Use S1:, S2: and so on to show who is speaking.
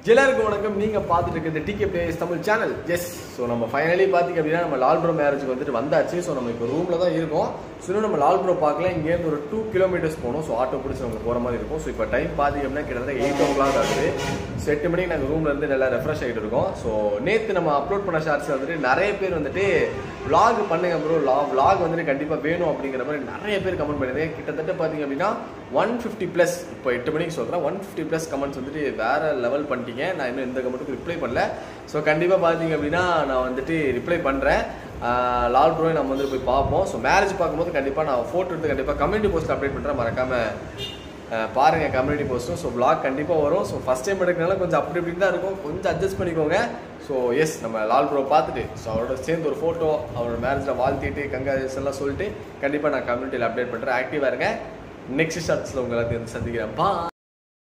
S1: எல்லாருக்கும் வணக்கம் நீங்க பார்த்துட்டு இருக்கிறது DK place Tamil channel yes so நம்ம ஃபைனலி பார்த்தீங்க அப்படின்னா நம்ம லால்புரம் மேரேஜுக்கு வந்துட்டு வந்தாச்சு ஸோ நம்ம இப்போ ரூமில் தான் இருக்கோம் ஸோ இன்னும் நம்ம லால்புரம் பார்க்கல இங்கேருந்து ஒரு டூ கிலோமீட்டர்ஸ் போகணும் ஸோ ஆட்டோ பிடிச்சி நம்ம போகிற மாதிரி இருக்கும் ஸோ இப்போ டைம் பார்த்தீங்க அப்படின்னா கிட்டத்தட்ட எயிட் ஓ கிளாக் ஆகுது ஸோ எட்டு மணிக்கு நாங்கள் ரூம்ல இருந்து நல்லா ரெஃப்ரெஷ் ஆகிட்டு இருக்கோம் ஸோ நேற்று நம்ம அப்லோட் பண்ண ஷார்ட்ஸ் வந்துட்டு நிறைய பேர் வந்துட்டு vlog பண்ணுங்க ப்ரோ லா vlog வந்துட்டு கண்டிப்பாக வேணும் அப்படிங்கிற மாதிரி நிறைய பேர் கமெண்ட் பண்ணிருந்தேன் கிட்டத்தட்ட பார்த்தீங்க அப்படின்னா ஒன் ஃபிஃப்டி ப்ளஸ் இப்போ எட்டு மணிக்கு சொல்கிறேன் ஒன் ஃபிஃப்டி ப்ளஸ் கமெண்ட்ஸ் வந்துட்டு வேற லெவல் பண்ணிட்டீங்க நான் இன்னும் எந்த கமெண்ட்டுக்கு ரிப்ளை பண்ணல ஸோ கண்டிப்பாக பார்த்தீங்க அப்படின்னா நான் வந்துட்டு ரிப்ளை பண்ணுறேன் லால் ப்ரோயை நம்ம வந்து போய் பார்ப்போம் ஸோ மேரேஜ் பார்க்கும்போது கண்டிப்பாக நான் ஃபோட்டோ எடுத்து கண்டிப்பாக கம்யூனிட்டி போஸ்ட் அப்டேட் பண்ணுறேன் மறக்காமல் அஹ் பாருங்க கம்யூனிட்டி போஸ்ட்டும் ஸோ vlog கண்டிப்பாக வரும் ஸோ ஃபஸ்ட் டைம் எடுக்கிறனால கொஞ்சம் அப்படி இப்படி தான் இருக்கும் கொஞ்சம் அட்ஜஸ்ட் பண்ணிக்கோங்க ஸோ எஸ் நம்ம லால் ப்ரோ பார்த்துட்டு ஸோ அவரோட சேர்ந்து ஒரு ஃபோட்டோ அவரோட மேரேஜில் வாழ்த்திட்டு கங்காஜஸ் எல்லாம் சொல்லிட்டு கண்டிப்பாக நான் கம்யூனிட்டியில் அப்டேட் பண்ணுறேன் ஆக்டிவாக இருங்க நெக்ஸ்ட் ஷார்ட்ஸில் உங்களை வந்து சந்திக்கிறேன் பா